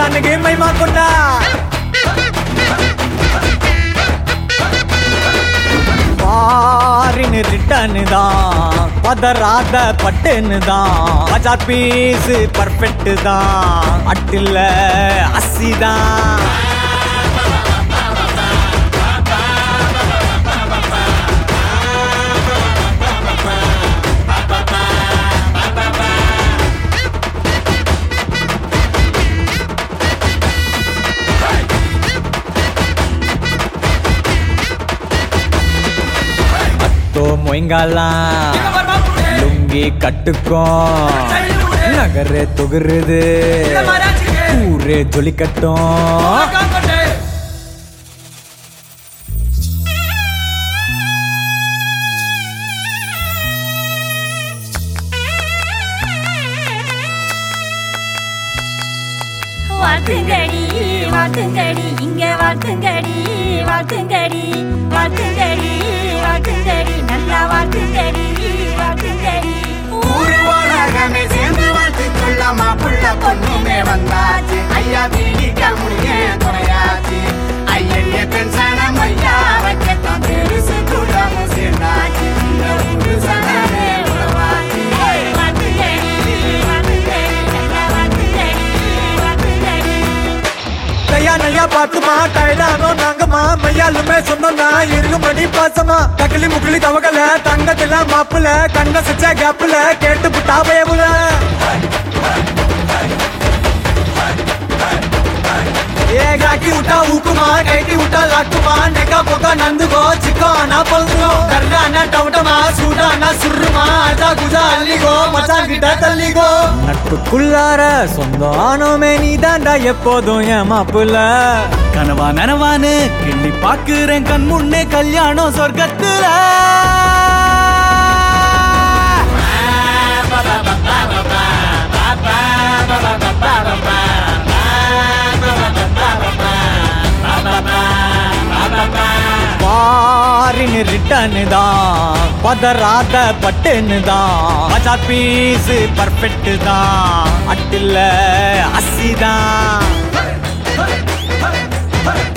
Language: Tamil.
அன்னைக்கு மைமா கொண்டா பாரின்னு ரிட்டர்னு தான் பதறாத பட்டுன்னு தான் பஜார் பீஸ் பர்ஃபெக்ட் தான் அட்டில் அசி தான் அத்தோ மொயங்காலாம் லுங்கி கட்டுக்கும் நகரே தொகுருது ஊரே ஜொலிக்கட்டும் வாழ்த்துங்கடி வாழ்த்துங்கடி இங்க வாழ்த்துங்கடி வாழ்த்துங்கடி வாழ்த்துங்கடி வாழ்த்துங்கடி நல்லா வாழ்த்துங்கடி வாழ்த்துங்கடி ஊரு உலகமே சேர்ந்து வாழ்த்து சொல்லாமா புள்ள பொண்ணுமே வந்தாச்சு ஐயா பீடிக்க முடிய துணையாச்சு ஐயன்ய பென்சனம் ஐயா வைக்கத்தான் பெருசு கூடமும் சேர்ந்தாச்சு இந்த ஊரு சனமே உறவாச்சு வாழ்த்துங்கடி வாழ்த்துங்கடி நல்லா வாழ்த்துங்கடி வாழ்த்துங்கடி கையா நையா பாத்துமா கைலானோ நாங்கம்மா மையாலுமே சொன்னோம்னா இருக்கும்படி பாசமா தக்கிலி முக்கிலி தவகல தங்கத்துல மாப்புல கண்ண சிச்ச கேப்புல கேட்டு புட்டா பயமுல ஏ காக்கி விட்டா ஊக்குமா கைட்டி விட்டா லாக்குமா நெக்கா பொக்கா நந்துகோ சிக்கோ அண்ணா பல்கோ கர்ணா அண்ணா டவுட்டமா சூடா அண்ணா சுருமா அஜா குஜா அள்ளிகோ மச்சான் கிட்ட தள்ளிகோ நட்புக்குள்ளார சொந்தம் ஆனோமே நீ தாண்டா எப்போதும் என் மாப்புல கனவா நனவான்னு கிள்ளி பாக்குறேன் கண் முன்னே கல்யாணம் சொர்க்கத்துல பாரின்னு ரிட்டர்னு தான் பதறாத பட்டுன்னு தான் பஜார் பீஸ் பர்ஃபெக்ட் தான் அட்டில் அசி தான்